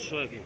شويه كده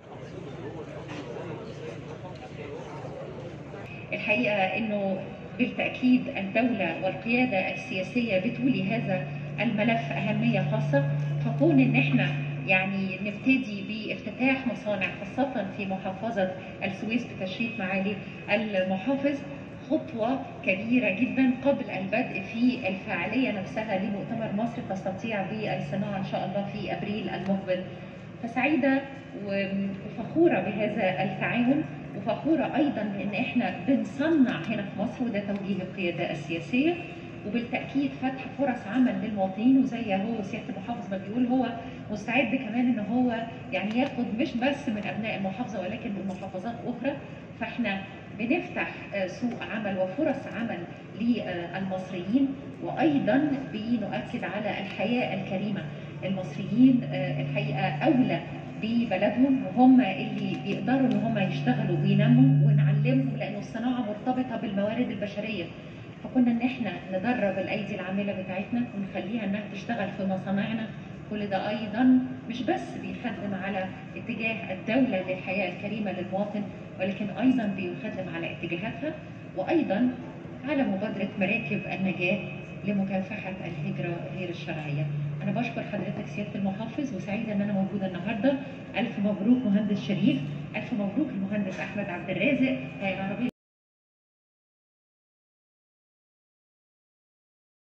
الحقيقة أنه بالتأكيد الدولة والقيادة السياسية بتولي هذا الملف أهمية خاصة فكون أن احنا يعني نبتدي بافتتاح مصانع خاصة في محافظة السويس بتشريف معالي المحافظ خطوة كبيرة جدا قبل البدء في الفعالية نفسها لمؤتمر مصر تستطيع بالصناعة إن شاء الله في أبريل المقبل فسعيدة وفخورة بهذا التعاون وفخورة أيضا بأن إحنا بنصنع هنا في مصر وده توجيه القيادة السياسية وبالتأكيد فتح فرص عمل للمواطنين وزي هو سيادة المحافظ ما بيقول هو مستعد كمان إن هو يعني ياخد مش بس من أبناء المحافظة ولكن من محافظات أخرى فإحنا بنفتح سوق عمل وفرص عمل للمصريين وأيضا بنؤكد على الحياة الكريمة المصريين الحقيقة أولى ببلدهم وهم اللي بيقدروا ان هم يشتغلوا وينموا ونعلمهم لانه الصناعه مرتبطه بالموارد البشريه فكنا ان احنا ندرب الايدي العامله بتاعتنا ونخليها انها تشتغل في مصانعنا كل ده ايضا مش بس بيخدم على اتجاه الدوله للحياه الكريمه للمواطن ولكن ايضا بيخدم على اتجاهاتها وايضا على مبادره مراكب النجاه لمكافحه الهجره غير الشرعيه. انا بشكر حضرتك سياده المحافظ وسعيده ان انا موجوده النهارده. الف مبروك مهندس شريف، الف مبروك المهندس احمد عبد الرازق، هي العربيه